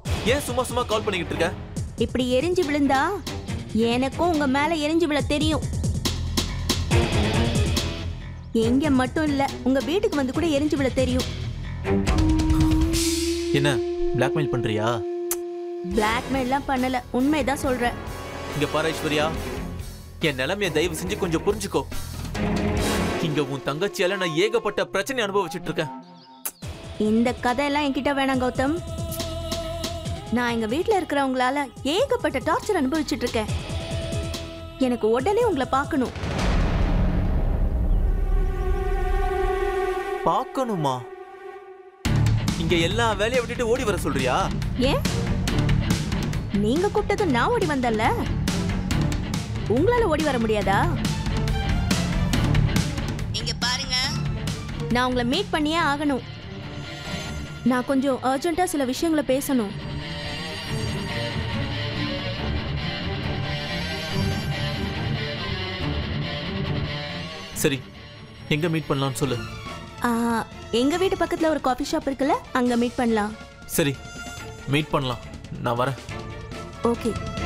ஏன் சும்மா சும்மா கால் பண்ணிக்கிட்டு இருக்க இப்படி எரிஞ்சு விழுந்தா எனக்கும் உங்க மேல எரிஞ்சு விழ தெரியும் எங்க மட்டும் இல்ல உங்க வீட்டுக்கு வந்து கூட எரிஞ்சு விழ தெரியும் என்ன பிளாக்மெயில் பண்றியா பிளாக்மெயில்லாம் பண்ணல உண்மைதான் சொல்றேன் இங்க பாரு ஐஸ்வர்யா என் நிலைமைய தயவு செஞ்சு கொஞ்சம் புரிஞ்சுக்கோ இங்க உன் தங்கச்சியால நான் ஏகப்பட்ட பிரச்சனை அனுபவிச்சுட்டு இருக்கேன் இந்த கதையெல்லாம் என்கிட்ட வேணாம் கௌதம் நான் எங்க வீட்ல இருக்கிறவங்களால ஏகப்பட்ட டார்ச்சர் அனுபவிச்சுட்டு இருக்கேன் எனக்கு உடனே உங்களை பார்க்கணும் பார்க்கணுமா இங்க எல்லா வேலையை விட்டுட்டு ஓடி வர சொல்றியா ஏன் நீங்க கூப்பிட்டதும் நான் ஓடி வந்தல்ல உங்களால ஓடி வர முடியாதா இங்க பாருங்க நான் உங்களை மீட் பண்ணியே ஆகணும் நான் கொஞ்சம் அர்ஜென்ட்டா சில விஷயங்களை பேசணும் சரி எங்க மீட் பண்ணலாம்னு சொல்லு ஆ, எங்க வீட்டு பக்கத்துல ஒரு காஃபி ஷாப் இருக்குல்ல அங்க மீட் பண்ணலாம் சரி மீட் பண்ணலாம் நான் வரேன் ஓகே